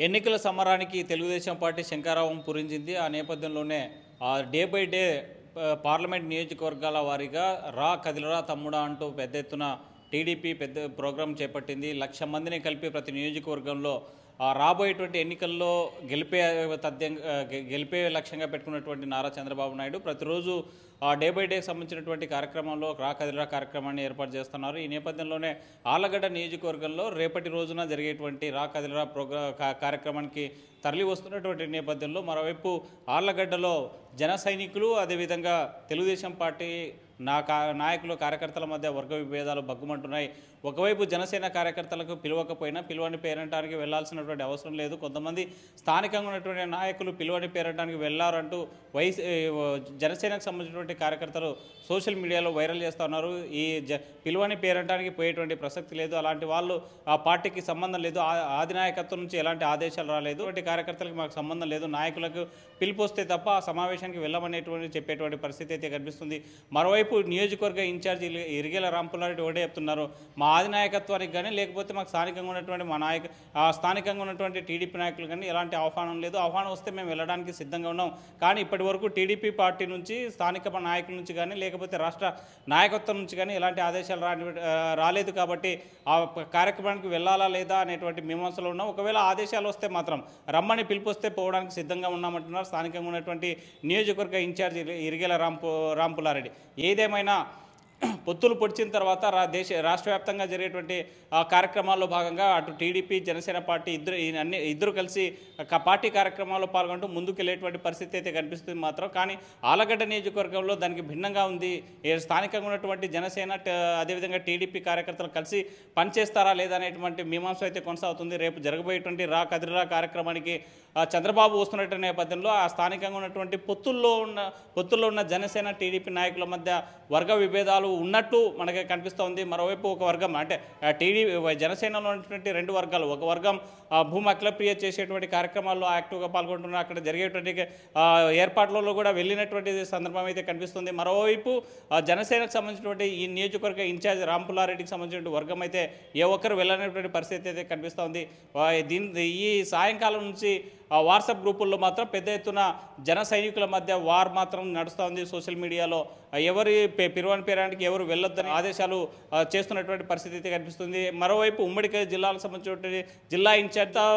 ఎన్నికల సమరానికి తెలుగుదేశం పార్టీ శంకారావం పూరించింది ఆ నేపథ్యంలోనే ఆ డే బై డే ఆ, పార్లమెంట్ నియోజకవర్గాల వారీగా రా కదిలరా తమ్ముడా అంటూ పెద్ద ఎత్తున టీడీపీ పెద్ద ప్రోగ్రాం చేపట్టింది లక్ష మందిని కలిపి ప్రతి నియోజకవర్గంలో ఆ రాబోయేటువంటి ఎన్నికల్లో గెలిపే తథ్యంగా గె- గెలిపే లక్ష్యంగా పెట్టుకున్నటువంటి నారా చంద్రబాబు నాయుడు ప్రతిరోజు ఆ డే బై డే సంబంధించినటువంటి కార్యక్రమంలో రా కదిరా కార్యక్రమాన్ని ఏర్పాటు చేస్తున్నారు ఈ నేపథ్యంలోనే ఆలగడ్డ నియోజకవర్గంలో రేపటి రోజున జరిగేటువంటి రా కదిరా ప్రోగ్రా కా- కార్యక్రమానికి తరలి వస్తున్నటువంటి నేపథ్యంలో మరోవైపు ఆళ్లగడ్డలో జన సైనికులు అదేవిధంగా తెలుగుదేశం పార్టీ నా కా నాయకులు కార్యకర్తల మధ్య వర్గ విభేదాలు బగ్గుమంటున్నాయి ఒకవైపు జనసేన కార్యకర్తలకు పిలవకపోయినా పిలువని పేరంటానికి వెళ్లాల్సినటువంటి అవసరం లేదు కొంతమంది స్థానికంగా ఉన్నటువంటి నాయకులు పిలువని పేరంటానికి వెళ్లారంటూ వైస్ ఏ, జనసేనకు సంబంధించినటువంటి కార్యకర్తలు సోషల్ మీడియాలో వైరల్ చేస్తూ ఉన్నారు ఈ జ పిలువని పేరంటానికి పోయేటువంటి ప్రసక్తి లేదు అలాంటి వాళ్ళు ఆ పార్టీకి సంబంధం లేదు ఆ- ఆది నాయకత్వం నుంచి ఎలాంటి ఆదేశాలు రాలేదు అటువంటి కార్యకర్తలకు మాకు సంబంధం లేదు నాయకులకు పిలుపు వస్తే తప్ప ఆ సమావేశానికి వెళ్ళమనేటువంటి చెప్పేటువంటి పరిస్థితి అయితే కనిపిస్తుంది మరోవైపు నియోజకవర్గ ఇన్ఛార్జి ఇరి- ఇరిగేల రాంపుల్లారెడ్డి ఒకటే చెప్తున్నారు మా ఆది నాయకత్వానికి కానీ లేకపోతే మాకు స్థానికంగా ఉన్నటువంటి మా నాయక ఆ స్థానికంగా ఉన్నటువంటి టీడీపీ నాయకులు కానీ ఎలాంటి ఆహ్వానం లేదు ఆహ్వానం వస్తే మేము వెళ్ళడానికి సిద్ధంగా ఉన్నాం కానీ ఇప్పటి వరకు టీడీపీ పార్టీ నుంచి స్థానిక నాయకుల నుంచి కానీ లేకపోతే రాష్ట్ర నాయకత్వం నుంచి కానీ ఎలాంటి ఆదేశాలు రాని ఆ, రాలేదు కాబట్టి ఆ ప- కార్యక్రమానికి వెళ్ళాలా లేదా అనేటువంటి మీమాంసలో ఉన్నాం ఒకవేళ ఆదేశాలు వస్తే మాత్రం రమ్మని పిలుపు వస్తే పోవడానికి సిద్ధంగా ఉన్నామంటున్నారు స్థానికంగా ఉన్నటువంటి నియోజకవర్గ ఇన్ఛార్జి ఇరిగేల రాంపు రాంపులారెడ్డి ఏదేమైనా పొత్తులు పొడిచిన తర్వాత రా దేశ రాష్ట్ర వ్యాప్తంగా జరిగేటువంటి ఆ కార్యక్రమాల్లో భాగంగా అటు టీడీపీ జనసేన పార్టీ ఇద్దరు ఈ అన్ని ఇద్దరు కలిసి క- పార్టీ కార్యక్రమాల్లో పాల్గొంటూ ముందుకెళ్లేటువంటి పరిస్థితి అయితే కనిపిస్తుంది మాత్రం కానీ ఆలగడ్డ నియోజకవర్గంలో దానికి భిన్నంగా ఉంది ఏ స్థానికంగా ఉన్నటువంటి జనసేన ట- అదేవిధంగా టీడీపీ కర్తలు కలిసి పనిచేస్తారా లేదా అనేటువంటి మీమాంస అయితే కొనసాగుతుంది రేపు జరగబోయేటువంటి రా కదిరా కార్యక్రమానికి ఆ, చంద్రబాబు వస్తున్నటువంటి నేపథ్యంలో ఆ స్థానికంగా ఉన్నటువంటి పొత్తుల్లో ఉన్న పొత్తుల్లో ఉన్న జనసేన టీడీపీ నాయకుల మధ్య వర్గ విభేదాలు ఉన్నట్టు మనకి కనిపిస్తోంది మరోవైపు ఒక వర్గం అంటే టీడీ జనసేనలో ఉన్నటువంటి రెండు వర్గాలు ఒక వర్గం ఆ, భూమి అఖిలప్రియ చేసేటువంటి కార్యక్రమాల్లో యాక్టివ్గా పాల్గొంటున్నారు అక్కడ జరిగేటువంటి ఆ, ఏర్పాట్లలో కూడా వెళ్ళినటువంటి సందర్భం అయితే కనిపిస్తుంది మరోవైపు ఆ, జనసేనకు సంబంధించినటువంటి ఈ నియోజకవర్గ ఇన్ఛార్జ్ రాంపుల్లారెడ్డికి సంబంధించిన వర్గం అయితే ఏ ఒక్కరు వెళ్ళనటువంటి పరిస్థితి అయితే కనిపిస్తోంది ఆ, దీని ఈ సాయంకాలం నుంచి ఆ వాట్సాప్ గ్రూపుల్లో మాత్రం పెద్ద ఎత్తున జన సైనికుల మధ్య వార్ మాత్రం నడుస్తోంది సోషల్ మీడియాలో ఆ, ఎవరి పే- పిరువని పేరానికి ఎవరు వెళ్ళొద్దని ఆదేశాలు ఆ, చేస్తున్నటువంటి పరిస్థితి అయితే కనిపిస్తుంది మరోవైపు ఉమ్మడి జిల్లాలకు సంబంధించినటువంటి జిల్లా ఇన్ఛార్జ్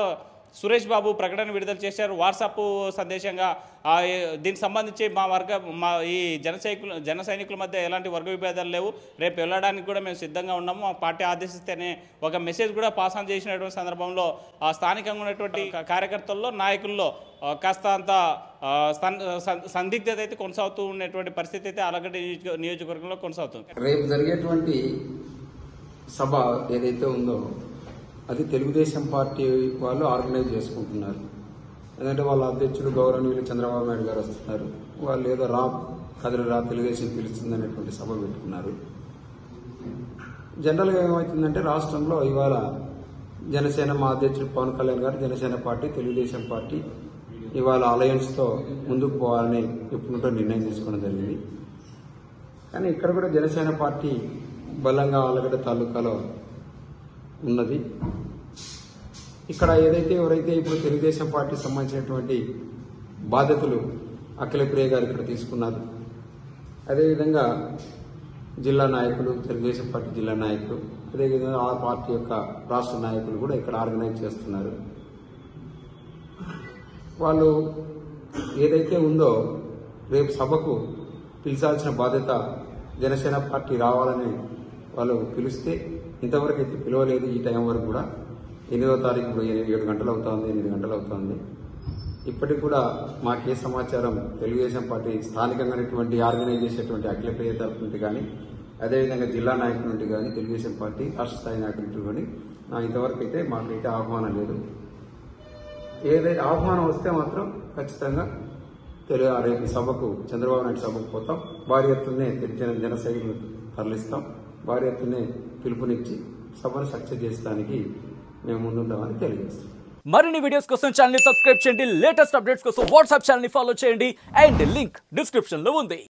సురేష్ బాబు ప్రకటన విడుదల చేశారు వాట్సాప్ సందేశంగా ఆ, ఏ- దీనికి సంబంధించి మా వర్గ మా ఈ జన సైనికుల జన సైనికుల మధ్య ఎలాంటి వర్గ విభేదాలు లేవు రేపు వెళ్ళడానికి కూడా మేము సిద్ధంగా ఉన్నాము మా పార్టీ ఆదేశిస్తేనే ఒక మెసేజ్ కూడా పాస్ ఆన్ చేసినటువంటి సందర్భంలో ఆ స్థానికంగా ఉన్నటువంటి క- కార్యకర్తల్లో నాయకుల్లో ఆ, కాస్త అంత ఆ, సన్- సన్- సందిగ్ధత అయితే కొనసాగుతూ ఉన్నటువంటి పరిస్థితి అయితే అలగడ్డ నియోజక నియోజకవర్గంలో కొనసాగుతుంది రేపు జరిగేటువంటి సభ ఏదైతే ఉందో అది తెలుగుదేశం పార్టీ వాళ్ళు ఆర్గనైజ్ చేసుకుంటున్నారు ఎందుకంటే వాళ్ళ అధ్యక్షుడు గౌరవనీయులు చంద్రబాబు నాయుడు గారు వస్తున్నారు వాళ్ళు ఏదో రా కదిలి రా తెలుగుదేశం పిలుస్తుంది అనేటువంటి సభ పెట్టుకున్నారు జనరల్గా ఏమవుతుందంటే రాష్ట్రంలో ఇవాళ జనసేన మా అధ్యక్షుడు పవన్ కళ్యాణ్ గారు జనసేన పార్టీ తెలుగుదేశం పార్టీ ఇవాళ అలయన్స్తో ముందుకు పోవాలని ఎప్పుడుంటో నిర్ణయం తీసుకోవడం జరిగింది కానీ ఇక్కడ కూడా జనసేన పార్టీ బలంగా ఆలగడ్డ తాలూకాలో ఉన్నది ఇక్కడ ఏదైతే ఎవరైతే ఇప్పుడు తెలుగుదేశం పార్టీ సంబంధించినటువంటి బాధ్యతలు అఖిలప్రియ గారు ఇక్కడ తీసుకున్నారు అదేవిధంగా జిల్లా నాయకులు తెలుగుదేశం పార్టీ జిల్లా నాయకులు అదేవిధంగా ఆ పార్టీ యొక్క రాష్ట్ర నాయకులు కూడా ఇక్కడ ఆర్గనైజ్ చేస్తున్నారు వాళ్ళు ఏదైతే ఉందో రేపు సభకు పిలిచాల్సిన బాధ్యత జనసేన పార్టీ రావాలని వాళ్ళు పిలిస్తే ఇంతవరకు అయితే పిలవలేదు ఈ టైం వరకు కూడా ఎనిమిదో తారీఖు ఇప్పుడు ఏ- ఏడు గంటలు అవుతోంది ఎనిమిది గంటలు అవుతోంది ఇప్పటికి కూడా మాకే సమాచారం తెలుగుదేశం పార్టీ స్థానికంగా ఉన్నటువంటి ఆర్గనైజ్ చేసేటువంటి అఖిలప్రియ తరఫు నుండి కానీ అదేవిధంగా జిల్లా నాయకుల నుండి కానీ తెలుగుదేశం పార్టీ రాష్ట్ర స్థాయి నాయకుల నుండి కానీ నా ఇంతవరకు అయితే మాకైతే ఆహ్వానం లేదు ఏదైతే ఆహ్వానం వస్తే మాత్రం ఖచ్చితంగా తెలుగు రేపు సభకు చంద్రబాబు నాయుడు సభకు పోతాం భారీ ఎత్తునే జన జన సైనికులు తరలిస్తాం భారీ ఎత్తునే పిలుపునిచ్చి సభను సక్సెస్ చేసడానికి మేము ముందుంటామని తెలియజేస్తాం మరిన్ని వీడియోస్ కోసం ఛానల్ సబ్స్క్రైబ్ చేయండి లేటెస్ట్ అప్డేట్స్ కోసం వాట్సాప్ ఛానల్ ఫాలో చేయండి అండ్ లింక్ డిస్క్రిప్షన్ లో ఉంది